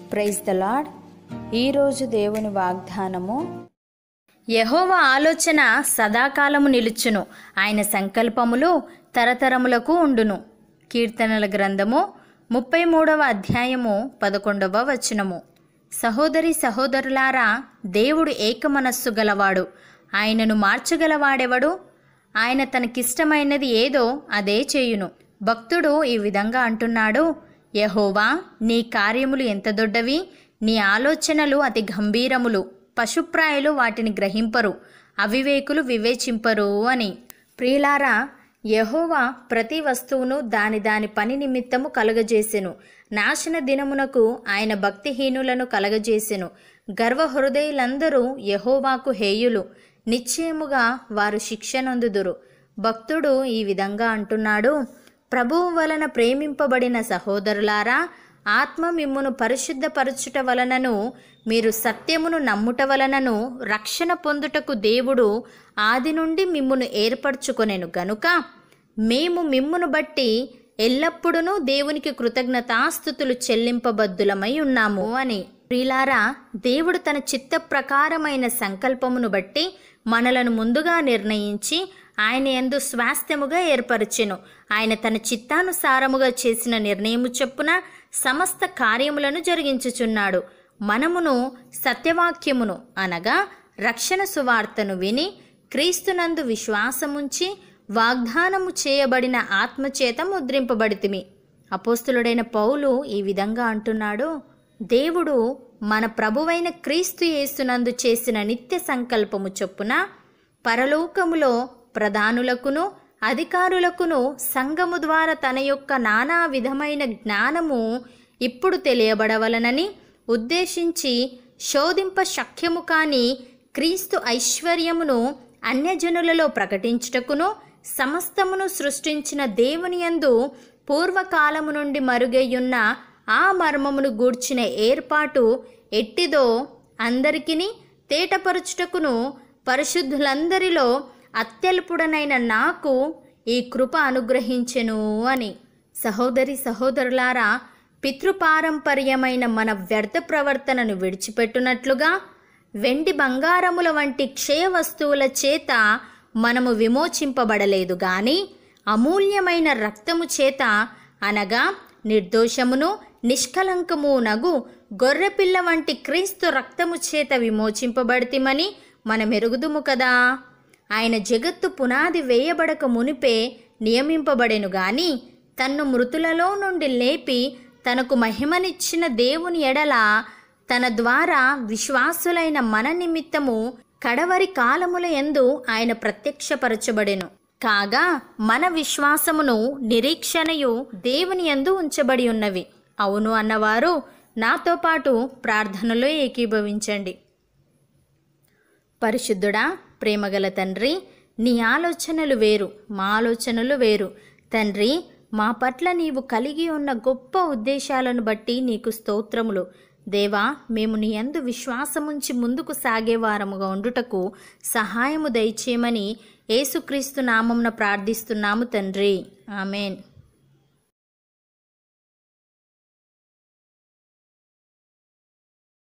praise the lord ఈరోజు దేవుని వాగ్దానము యహోవ ఆలోచన సదాకాలము నిలుచును ఆయన సంకల్పములు తరతరములకు ఉండును కీర్తనల గ్రంథము ముప్పై మూడవ అధ్యాయము పదకొండవ వచనము సహోదరి సహోదరులారా దేవుడు ఏకమనస్సు గలవాడు ఆయనను మార్చగలవాడెవడు ఆయన తనకిష్టమైనది ఏదో అదే చేయును భక్తుడు ఈ విధంగా అంటున్నాడు యహోవా నీ కార్యములు ఎంత దొడ్డవి నీ ఆలోచనలు అతి గంభీరములు పశుప్రాయులు వాటిని గ్రహింపరు అవివేకులు వివేచింపరు అని ప్రియులారా యహోవా ప్రతి వస్తువును దాని దాని పని నిమిత్తము కలుగజేసెను నాశన దినమునకు ఆయన భక్తిహీనులను కలగజేసెను గర్వ హృదయులందరూ యహోవాకు హేయులు నిశ్చయముగా వారు శిక్షనందుదురు భక్తుడు ఈ విధంగా అంటున్నాడు ప్రభువు వలన ప్రేమింపబడిన సహోదరులారా ఆత్మ మిమ్మును పరిశుద్ధపరచుట వలనను మీరు సత్యమును నమ్ముట వలనను రక్షణ పొందుటకు దేవుడు ఆది నుండి మిమ్మును ఏర్పరచుకొనెను గనుక మేము మిమ్మును బట్టి ఎల్లప్పుడూ దేవునికి కృతజ్ఞతాస్థుతులు చెల్లింపబద్దులమై ఉన్నాము అని ప్రియులారా దేవుడు తన చిత్త ప్రకారమైన సంకల్పమును బట్టి మనలను ముందుగా నిర్ణయించి ఆయన ఎందు స్వాస్థ్యముగా ఏర్పరచెను ఆయన తన చిత్తానుసారముగా చేసిన నిర్ణయము చొప్పున సమస్త కార్యములను జరిగించుచున్నాడు మనమును సత్యవాక్యమును అనగా రక్షణ సువార్తను విని క్రీస్తునందు విశ్వాసముంచి వాగ్దానము చేయబడిన ఆత్మచేత ముద్రింపబడితిమి అపోస్తులుడైన పౌలు ఈ విధంగా అంటున్నాడు దేవుడు మన ప్రభువైన క్రీస్తు యేసునందు చేసిన నిత్య సంకల్పము చొప్పున పరలోకములో ప్రధానులకును అధికారులకును సంఘము ద్వారా తన యొక్క నానా విధమైన జ్ఞానము ఇప్పుడు తెలియబడవలనని ఉద్దేశించి శోధింప శక్యము కాని క్రీస్తు ఐశ్వర్యమును అన్యజనులలో ప్రకటించుటకును సమస్తమును సృష్టించిన దేవుని యందు పూర్వకాలము నుండి మరుగయ్యున్న ఆ మర్మమును గూర్చిన ఏర్పాటు ఎట్టిదో అందరికిని తేటపరుచుటకును పరిశుద్ధులందరిలో అత్యల్పుడనైన నాకు ఈ కృప అనుగ్రహించెను అని సహోదరి సహోదరులారా పితృపారంపర్యమైన మన వ్యర్థ ప్రవర్తనను విడిచిపెట్టునట్లుగా వెండి బంగారముల వంటి క్షయ వస్తువుల చేత మనము విమోచింపబడలేదు గాని అమూల్యమైన రక్తము చేత అనగా నిర్దోషమును నిష్కలంకము నగు గొర్రెపిల్ల వంటి క్రీస్తు రక్తము చేత విమోచింపబడితిమని మనమెరుగుదుము కదా ఆయన జగత్తు పునాది వేయబడక మునిపే నియమింపబడెను గాని తన్ను మృతులలో నుండి లేపి తనకు మహిమనిచ్చిన దేవుని ఎడల తన ద్వారా విశ్వాసులైన మన నిమిత్తము కడవరి కాలముల యందు ఆయన ప్రత్యక్షపరచబడెను కాగా మన విశ్వాసమును నిరీక్షణయు దేవుని యందు ఉంచబడి ఉన్నవి అవును అన్నవారు నాతో పాటు ప్రార్థనలో ఏకీభవించండి పరిశుద్ధుడా ప్రేమగల తండ్రి నీ ఆలోచనలు వేరు మా ఆలోచనలు వేరు తండ్రి మా పట్ల నీవు కలిగి ఉన్న గొప్ప ఉద్దేశాలను బట్టి నీకు స్తోత్రములు దేవా మేము నీ యందు విశ్వాసముంచి ముందుకు సాగేవారముగా ఉండుటకు సహాయము దయచేయమని యేసుక్రీస్తు నామంన ప్రార్థిస్తున్నాము తండ్రి ఆమెన్